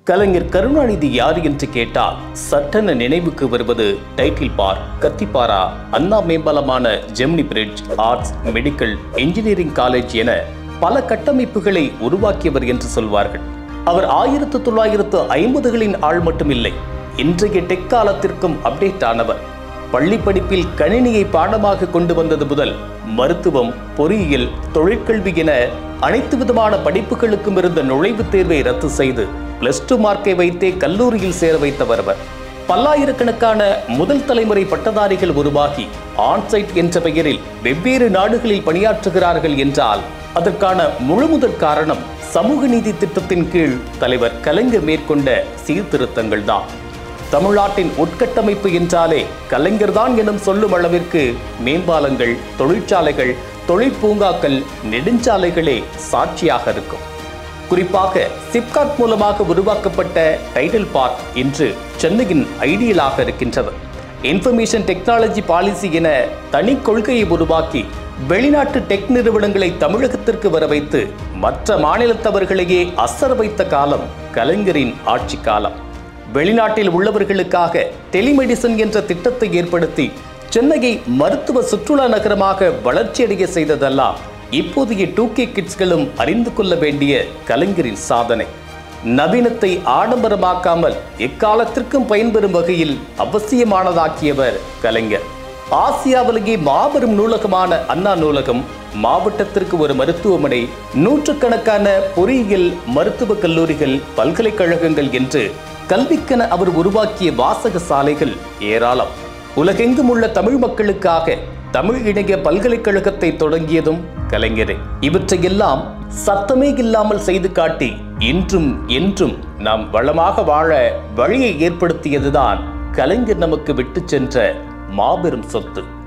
கலைஞர் கருணாநிதி யார் என்று கேட்டால் சட்டென நினைவுக்கு வருவது டைட்டில் பார் கத்திப்பாரா அண்ணா மேம்பாலமான Gemini bridge arts medical engineering college என பல கட்டமைப்புகளை உருவாக்கியவர் என்று சொல்வார்கள் அவர் ஆயிரத்து தொள்ளாயிரத்து ஐம்பதுகளின் ஆள் மட்டுமில்லை இன்றைய டெக் காலத்திற்கும் அப்டேட் ஆனவர் பள்ளி படிப்பில் கணினியை பாடமாக கொண்டு வந்தது முதல் மருத்துவம் பொறியியல் தொழிற்கல்வி என அனைத்து விதமான படிப்புகளுக்கும் இருந்த நுழைவுத் தேர்வை ரத்து செய்து பிளஸ் டூ மார்க்கை வைத்தே கல்லூரியில் சேர வைத்தவர் அவர் பல்லாயிரக்கணக்கான முதல் தலைமுறை பட்டதாரிகள் உருவாகி ஆன்சைட் என்ற பெயரில் வெவ்வேறு நாடுகளில் பணியாற்றுகிறார்கள் என்றால் அதற்கான முழுமுதற் காரணம் சமூக நீதி திட்டத்தின் கீழ் தலைவர் கலைஞர் மேற்கொண்ட சீர்திருத்தங்கள் தான் தமிழ்நாட்டின் உட்கட்டமைப்பு என்றாலே கலைஞர்தான் எனும் சொல்லும் அளவிற்கு மேம்பாலங்கள் தொழிற்சாலைகள் தொழிற்பூங்காக்கள் நெடுஞ்சாலைகளே சாட்சியாக இருக்கும் குறிப்பாக சிப்காட் மூலமாக உருவாக்கப்பட்ட டைட்டில் பார்க் இன்று சென்னையின் ஐடியலாக இருக்கின்றது இன்ஃபர்மேஷன் டெக்னாலஜி பாலிசி என தனி கொள்கையை உருவாக்கி வெளிநாட்டு டெக் நிறுவனங்களை தமிழகத்திற்கு வர வைத்து மற்ற மாநிலத்தவர்களையே அசர வைத்த காலம் கலைஞரின் ஆட்சி காலம் வெளிநாட்டில் உள்ளவர்களுக்காக டெலிமெடிசன் என்ற திட்டத்தை ஏற்படுத்தி சென்னையை மருத்துவ சுற்றுலா நகரமாக வளர்ச்சியடைய செய்ததெல்லாம் இப்போதைய டூ கே கிட்ஸ்களும் அறிந்து கொள்ள வேண்டிய கலைஞரின் சாதனை நவீனத்தை ஆடம்பரமாக்காமல் எக்காலத்திற்கும் பயன்பெறும் வகையில் அவசியமானதாக்கியவர் கலைஞர் ஆசியாவிலேயே மாபெரும் நூலகமான அண்ணா நூலகம் மாவட்டத்திற்கு ஒரு மருத்துவமனை நூற்றுக்கணக்கான பொறியியல் மருத்துவக் கல்லூரிகள் பல்கலைக்கழகங்கள் என்று கல்விக்கென அவர் உருவாக்கிய வாசக சாலைகள் ஏராளம் உலகெங்கும் உள்ள தமிழ் மக்களுக்காக தமிழ் இணைய பல்கலைக்கழகத்தை தொடங்கியதும் கலைஞரே இவற்றையெல்லாம் சத்தமே இல்லாமல் செய்து காட்டி இன்றும் என்றும் நாம் வளமாக வாழ வழியை ஏற்படுத்தியதுதான் கலைஞர் நமக்கு விட்டு சென்ற மாபெரும் சொத்து